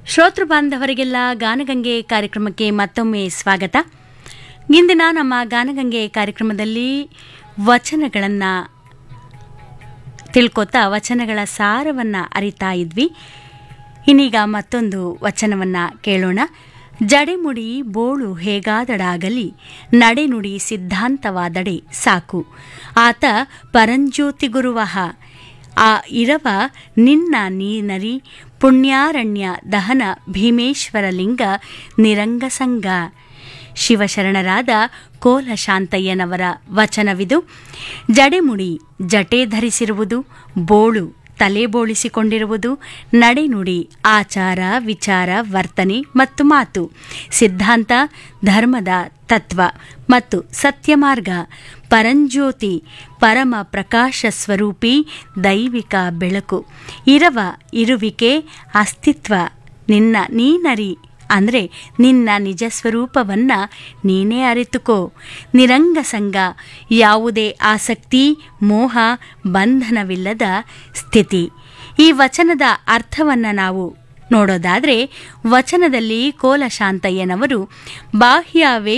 ಶ್ರೋತೃ ಬಾಂಧವರಿಗೆಲ್ಲ ಗಾನಗಂಗೆ ಕಾರ್ಯಕ್ರಮಕ್ಕೆ ಮತ್ತೊಮ್ಮೆ ಸ್ವಾಗತ ಇಂದಿನ ನಮ್ಮ ಗಾನಗಂಗೆ ಕಾರ್ಯಕ್ರಮದಲ್ಲಿ ವಚನಗಳನ್ನು ತಿಳ್ಕೊತಾ ವಚನಗಳ ಸಾರವನ್ನು ಅರಿತಾ ಇದ್ವಿ ಇನ್ನೀಗ ಮತ್ತೊಂದು ವಚನವನ್ನು ಕೇಳೋಣ ಜಡೆಮುಡಿ ಬೋಳು ಹೇಗಾದಡಾಗಲಿ ನಡೆನುಡಿ ಸಿದ್ಧಾಂತವಾದಡೆ ಸಾಕು ಆತ ಪರಂಜ್ಯೋತಿ ಗುರುವಹ ಆ ಇರವ ನಿನ್ನ ನೀನರಿ ಪುಣ್ಯಾರಣ್ಯ ದಹನ ಭೀಮೇಶ್ವರ ಲಿಂಗ ನಿರಂಗಸಂಗ ಶಿವಶರಣರಾದ ಕೋಲ ಶಾಂತಯ್ಯನವರ ವಚನವಿದು ಜಡೆಮುಡಿ ಜಟೆ ಧರಿಸಿರುವುದು ಬೋಳು ತಲೆ ಬೋಳಿಸಿಕೊಂಡಿರುವುದು ನಡೆನುಡಿ ಆಚಾರ ವಿಚಾರ ವರ್ತನೆ ಮತ್ತು ಮಾತು ಸಿದ್ಧಾಂತ ಧರ್ಮದ ತತ್ವ ಮತ್ತು ಸತ್ಯಮಾರ್ಗ ಪರಂಜ್ಯೋತಿ ಪರಮ ಪ್ರಕಾಶ ಸ್ವರೂಪಿ ದೈವಿಕ ಬೆಳಕು ಇರವ ಇರುವಿಕೆ ಅಸ್ತಿತ್ವ ನಿನ್ನ ನೀನರಿ ಅಂದರೆ ನಿನ್ನ ನಿಜ ಸ್ವರೂಪವನ್ನು ನೀನೇ ಅರಿತುಕೋ ನಿರಂಗಸಂಗ ಯಾವುದೇ ಆಸಕ್ತಿ ಮೋಹ ಬಂಧನವಿಲ್ಲದ ಸ್ಥಿತಿ ಈ ವಚನದ ಅರ್ಥವನ್ನು ನಾವು ನೋಡೋದಾದರೆ ವಚನದಲ್ಲಿ ಕೋಲ ಶಾಂತಯ್ಯನವರು ಬಾಹ್ಯ